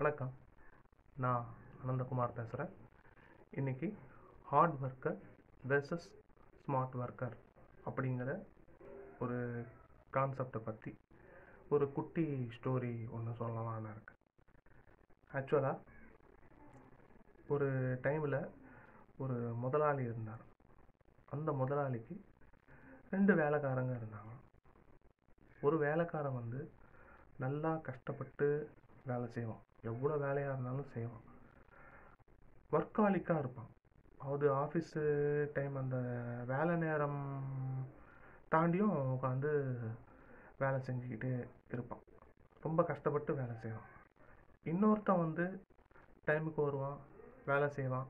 வணக்கம் நான் அனந்தகுமார் பேசுகிறேன் இன்றைக்கி hard worker versus smart worker அப்படிங்கிற ஒரு கான்செப்டை பற்றி ஒரு குட்டி ஸ்டோரி ஒன்று சொல்லலாம்னு இருக்கேன் ஆக்சுவலாக ஒரு டைமில் ஒரு முதலாளி இருந்தார் அந்த முதலாளிக்கு ரெண்டு வேலைக்காரங்க இருந்தாங்க ஒரு வேலைக்காரன் வந்து நல்லா கஷ்டப்பட்டு வேலை செய்வான் எவ்வளோ வேலையாக இருந்தாலும் செய்வான் ஒர்க்காலிக்காக இருப்பான் அது ஆஃபீஸு டைம் அந்த வேலை நேரம் தாண்டியும் உட்காந்து வேலை செஞ்சுக்கிட்டு இருப்பான் ரொம்ப கஷ்டப்பட்டு வேலை செய்வான் இன்னொருத்தன் வந்து டைமுக்கு வருவான் வேலை செய்வான்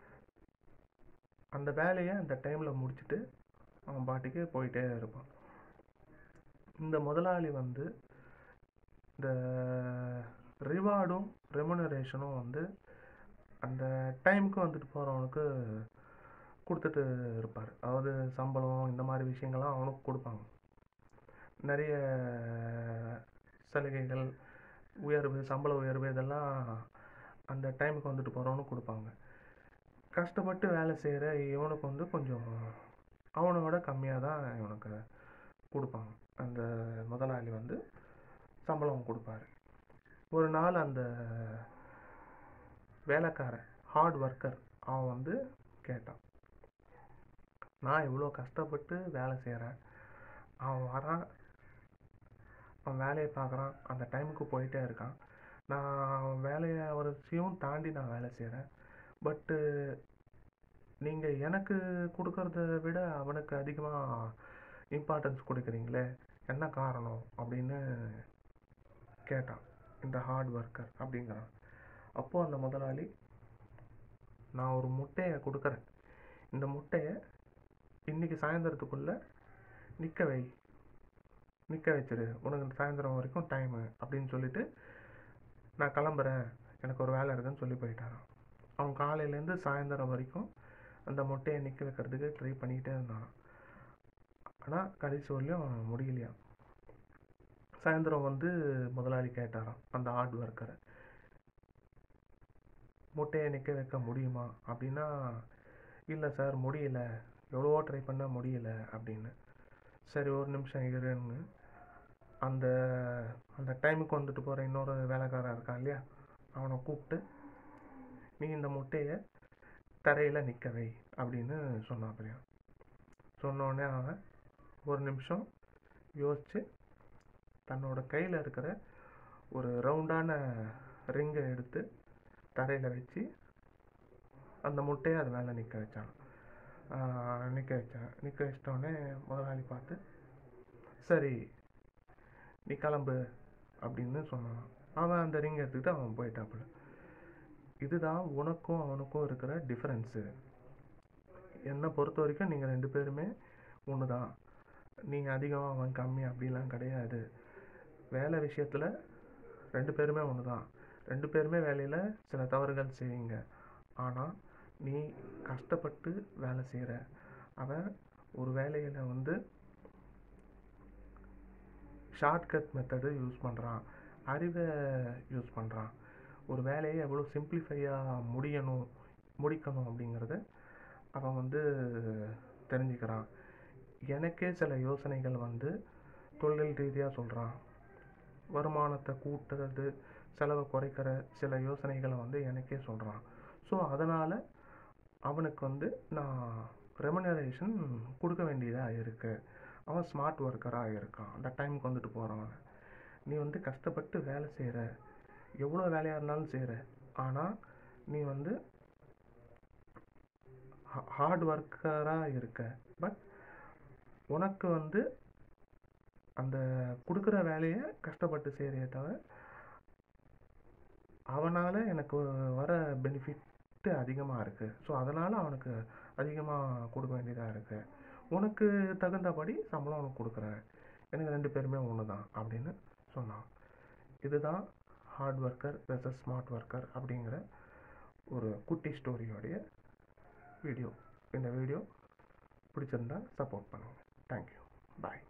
அந்த வேலையை அந்த டைமில் முடிச்சுட்டு அவன் பாட்டுக்கு போயிட்டே இருப்பான் இந்த முதலாளி வந்து இந்த ரிவார்டும் ரெமுனரேஷனும் வந்து அந்த டைமுக்கு வந்துட்டு போகிறவனுக்கு கொடுத்துட்டு இருப்பார் அதாவது சம்பளம் இந்த மாதிரி விஷயங்கள்லாம் அவனுக்கு கொடுப்பாங்க நிறைய சலுகைகள் உயர்வு சம்பள உயர்வு இதெல்லாம் அந்த டைமுக்கு வந்துட்டு போகிறவனுக்கு கொடுப்பாங்க கஷ்டப்பட்டு வேலை செய்கிற இவனுக்கு வந்து கொஞ்சம் அவனை விட கம்மியாக தான் இவனுக்கு கொடுப்பாங்க அந்த முதலாளி வந்து சம்பளம் கொடுப்பாரு ஒரு நாள் அந்த வேலைக்காரன் ஹார்ட் ஒர்க்கர் அவன் வந்து கேட்டான் நான் இவ்வளோ கஷ்டப்பட்டு வேலை செய்கிறேன் அவன் வரான் அவன் வேலையை பார்க்குறான் அந்த டைமுக்கு போயிட்டே இருக்கான் நான் அவன் வேலையை அவரையும் தாண்டி நான் வேலை செய்கிறேன் பட்டு நீங்கள் எனக்கு கொடுக்கறத விட அவனுக்கு அதிகமாக இம்பார்ட்டன்ஸ் கொடுக்குறீங்களே என்ன காரணம் அப்படின்னு கேட்டான் இந்த ஹார்ட் ஒர்க்கர் அப்படிங்கிறான் அப்போது அந்த முதலாளி நான் ஒரு முட்டையை கொடுக்குறேன் இந்த முட்டையை இன்றைக்கி சாயந்தரத்துக்குள்ளே நிற்க வை நிற்க வச்சிரு உனக்கு சாயந்தரம் வரைக்கும் டைமு அப்படின்னு சொல்லிட்டு நான் கிளம்புறேன் எனக்கு ஒரு வேலை இருக்குன்னு சொல்லி போயிட்டாரான் அவன் காலையிலேருந்து சாயந்தரம் வரைக்கும் அந்த முட்டையை நிற்க வைக்கிறதுக்கு ட்ரை பண்ணிக்கிட்டே இருந்தான் ஆனால் கடைசி வரலையும் முடியலையா சாயந்தரம் வந்து முதலாளி கேட்டாராம் அந்த ஹார்ட் ஒர்க்கரை முட்டையை நிற்க வைக்க முடியுமா அப்படின்னா இல்லை சார் முடியல எவ்வளவோ ட்ரை பண்ண முடியல அப்படின்னு சரி ஒரு நிமிஷம் இருன்னு அந்த அந்த டைமுக்கு வந்துட்டு போகிற இன்னொரு வேலைக்காரன் இருக்கான் இல்லையா அவனை கூப்பிட்டு நீ இந்த முட்டையை தரையில் நிற்க வை அப்படின்னு சொன்னாப்பிலையா சொன்னோடனே அவன் ஒரு நிமிஷம் யோசித்து தன்னோட கையில் இருக்கிற ஒரு ரவுண்டான ரிங்கை எடுத்து தரையில் வச்சு அந்த முட்டையை அது மேலே நிற்க வச்சான் நிற்க வச்சான் நிற்க வச்சிட்டோடனே முதலாளி பார்த்து சரி நீ கிளம்பு அப்படின்னு சொன்னான் அவன் அந்த ரிங் எடுத்துக்கிட்டு அவன் போயிட்டாப்புல இதுதான் உனக்கும் அவனுக்கும் இருக்கிற டிஃப்ரென்ஸு என்னை பொறுத்த வரைக்கும் நீங்கள் ரெண்டு பேருமே ஒன்று தான் நீ அதிகம் அவன் கம்மி அப்படிலாம் கிடையாது வேலை விஷயத்தில் ரெண்டு பேருமே ஒன்று தான் ரெண்டு பேருமே வேலையில் சில தவறுகள் செய்வீங்க ஆனால் நீ கஷ்டப்பட்டு வேலை செய்கிற அவன் ஒரு வேலையில் வந்து ஷார்ட்கட் மெத்தடு யூஸ் பண்ணுறான் அறிவை யூஸ் பண்ணுறான் ஒரு வேலையை எவ்வளோ சிம்பிளிஃபையாக முடியணும் முடிக்கணும் அப்படிங்கிறத அவன் வந்து தெரிஞ்சுக்கிறான் எனக்கே சில யோசனைகள் வந்து தொழில் ரீதியாக சொல்கிறான் வருமானத்தை கூட்டுறது செலவை குறைக்கிற சில யோசனைகளை வந்து எனக்கே சொல்கிறான் ஸோ அதனால் அவனுக்கு வந்து நான் ரெமுனரேஷன் கொடுக்க வேண்டியதாக இருக்குது அவன் ஸ்மார்ட் ஒர்க்கராக இருக்கான் அந்த டைமுக்கு வந்துட்டு போகிறவன் நீ வந்து கஷ்டப்பட்டு வேலை செய்கிற எவ்வளோ வேலையாக இருந்தாலும் செய்கிற ஆனால் நீ வந்து ஹார்ட் ஒர்க்கராக இருக்க பட் உனக்கு வந்து அந்த கொடுக்குற வேலையை கஷ்டப்பட்டு செய்கிறிய தவிர அவனால் எனக்கு வர பெனிஃபிட்டு அதிகமாக இருக்குது ஸோ அதனால் அவனுக்கு அதிகமாக கொடுக்க வேண்டியதாக இருக்குது உனக்கு தகுந்தபடி சம்பளம் உனக்கு கொடுக்குறேன் எனக்கு ரெண்டு பேருமே ஒன்று தான் அப்படின்னு சொன்னான் இதுதான் hard worker versus smart worker அப்படிங்கிற ஒரு குட்டி ஸ்டோரியோடைய வீடியோ இந்த வீடியோ பிடிச்சிருந்தா சப்போர்ட் பண்ணுங்கள் தேங்க்யூ பாய்